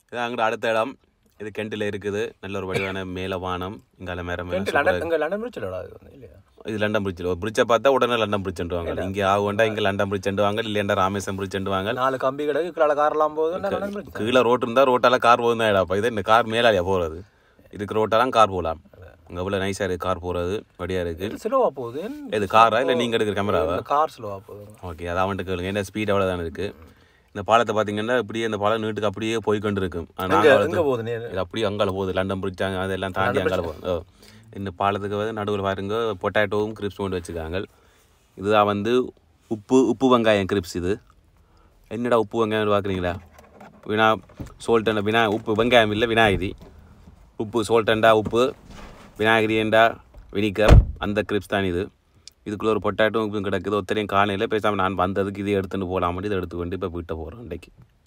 இது அங்கிட்ட அடுத்த இடம் இது கெண்டில் இருக்குது நல்ல ஒரு வடிவான மேல வானம் இங்கால மேரம் ரெண்டு லண்டன் இங்கே லண்டன் பிரிட்ஜில் அது வந்து இல்லையா இது லண்டன் பிரிட்ஜில் ஒரு பிரிட்ஜை பார்த்தா உடனே லண்டன் பிரிட்ஜ்ன்றுவாங்க இங்கே ஆகுண்டா இங்கே லண்டன் பிரிட்ஜ்ன்றுவாங்க இல்லையாண்டா ராமேஸ்வரம் பிரிட்ஜ்ன்றுவாங்க நாலு கம்பி கிடக்கு கீழே கார்லாம் போகுது லண்டன் பிரிட்ஜ் கீழே ரோட் இருந்தால் ரோட்டால கார் போகுது தான் இடப்பா இது இந்த கார் மேலாலியா போகிறது இதுக்கு ரோட்டாலாம் கார் போகலாம் அங்கே இவ்வளோ நைஸாக இருக்குது கார் போகிறது வடியாக இருக்குது ஸ்லோவாக போகுது இது காரா இல்லை நீங்கள் எடுக்கிற கேமராவா கார் ஸ்லோவாக போகுது ஓகே அது அவன்கிட்ட கேளுங்க என்ன ஸ்பீட் அவ்வளோ தானே இருக்குது இந்த பாலத்தை பார்த்தீங்கன்னா இப்படியே இந்த பாலம் நீட்டுக்கு அப்படியே போய் கொண்டு இருக்கும் நாங்கள் எங்கே போகுது நீ இது அப்படியே அங்கால போகுது லண்டன் பிரிட்ஜ் அங்கே அதெல்லாம் தாண்டி அங்கால போகுது ஓ. இந்த பாலத்துக்கு வந்து நடுவில் பாருங்க பொட்டாட்டோவும் கிரிப்ஸ் கொண்டு வச்சுருக்காங்க இதுதான் வந்து உப்பு உப்பு வெங்காயம் கிரிப்ஸ் இது என்னடா உப்பு வெங்காயம் பார்க்குறீங்களா வினா சோல்டண்டா வினா உப்பு வெங்காயம் இல்லை விநாயகரி உப்பு சோல்டண்டா உப்பு விநாயகரியண்டா வினிகர் அந்த கிரிப்ஸ் தான் இது இதுக்குள்ளே ஒரு பொட்டாட்டோ உப்பும் கிடக்குது ஒத்தரையும் காலையில் பேசாமல் நான் வந்ததுக்கு இதை எடுத்துகிட்டு போகலாமட்டு இதை எடுத்துக்கொண்டு இப்போ வீட்டை போகிறோம் இன்றைக்கு